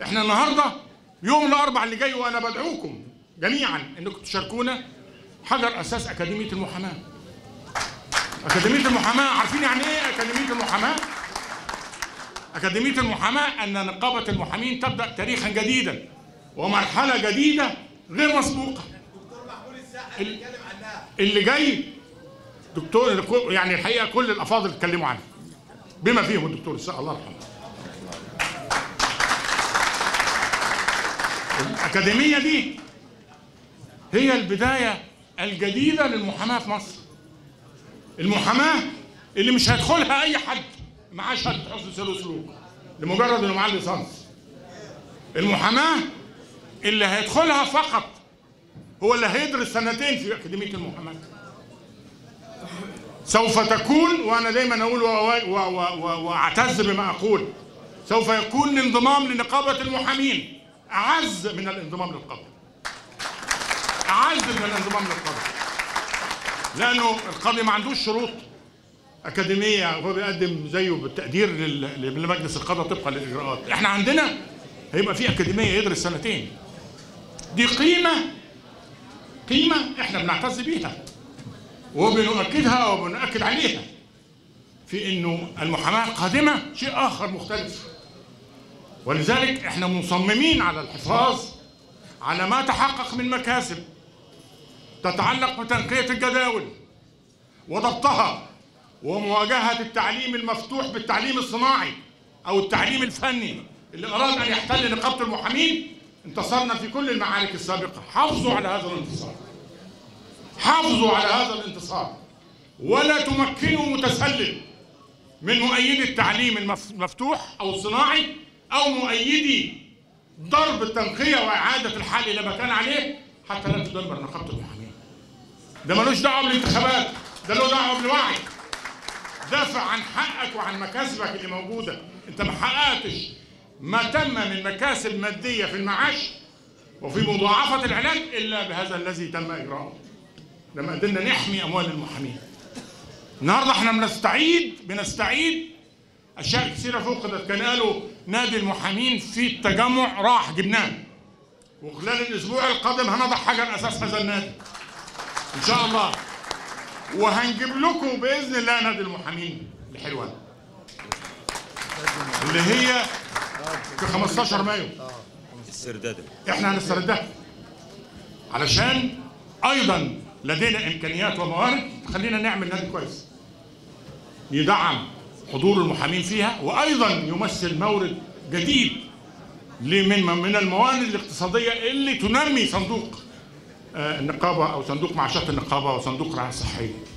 احنا النهارده يوم الاربع اللي جاي وانا بدعوكم جميعا انكم تشاركونا حجر اساس اكاديميه المحاماه اكاديميه المحاماه عارفين يعني ايه اكاديميه المحاماه اكاديميه المحاماه ان نقابه المحامين تبدا تاريخا جديدا ومرحله جديده غير مسبوقه ال- اللي جاي دكتور يعني الحقيقه كل الافاضل اتكلموا عنها بما فيهم الدكتور السقا الله يرحمه الأكاديمية دي هي البداية الجديدة للمحاماة في مصر المحاماة اللي مش هيدخلها أي حد معاه شهادة حسن سير وسلوك لمجرد إنه معاه ليسانس المحاماة اللي هيدخلها فقط هو اللي هيدرس سنتين في أكاديمية المحاماة سوف تكون وأنا دايما أقول و- و- و- و- وأعتز بما أقول سوف يكون الانضمام لنقابة المحامين أعز من الانضمام للقبر أعز من الانضمام للقبر لأنه القاضي ما عندوش شروط أكاديمية وهو بيقدم زيه بالتقدير لل- لمجلس القضاء طبقا للإجراءات إحنا عندنا هيبقى في أكاديمية يدرس سنتين دي قيمة قيمة إحنا بنعتز بيها وبنؤكدها وبنؤكد عليها في انه المحاماه القادمه شيء اخر مختلف ولذلك احنا مصممين على الحفاظ على ما تحقق من مكاسب تتعلق بتنقيه الجداول وضبطها ومواجهه التعليم المفتوح بالتعليم الصناعي او التعليم الفني اللي اراد ان يحتل نقابه المحامين انتصرنا في كل المعارك السابقه حافظوا على هذا الانتصار حافظوا على هذا الانتصار ولا تمكنوا متسلل من مؤيدي التعليم المف- المفتوح او الصناعي او مؤيدي ضرب التنقيه واعاده الحال الى ما كان عليه حتى لا تدمر نقابه المحامين. ده ملوش دعوه بالانتخابات، ده له دعوه بالوعي. دافع عن حقك وعن مكاسبك اللي موجوده، انت ما حققتش ما تم من مكاسب ماديه في المعاش وفي مضاعفه العلاج الا بهذا الذي تم اجراؤه. لما قدرنا نحمي اموال المحامين. النهارده احنا بنستعيد بنستعيد اشياء كثيره فقدت كان قالوا نادي المحامين في التجمع راح جبناه وخلال الاسبوع القادم هنضع حجر اساس هذا النادي ان شاء الله وهنجيب لكم باذن الله نادي المحامين لحلوان اللي هي في 15 مايو السردادة احنا هنستردها علشان ايضا لدينا امكانيات وموارد تخلينا نعمل نادي كويس يدعم حضور المحامين فيها وايضا يمثل مورد جديد لمن من الموارد الاقتصاديه اللي تنمي صندوق آه، النقابه او صندوق معاشات النقابه وصندوق الرعايه الصحيه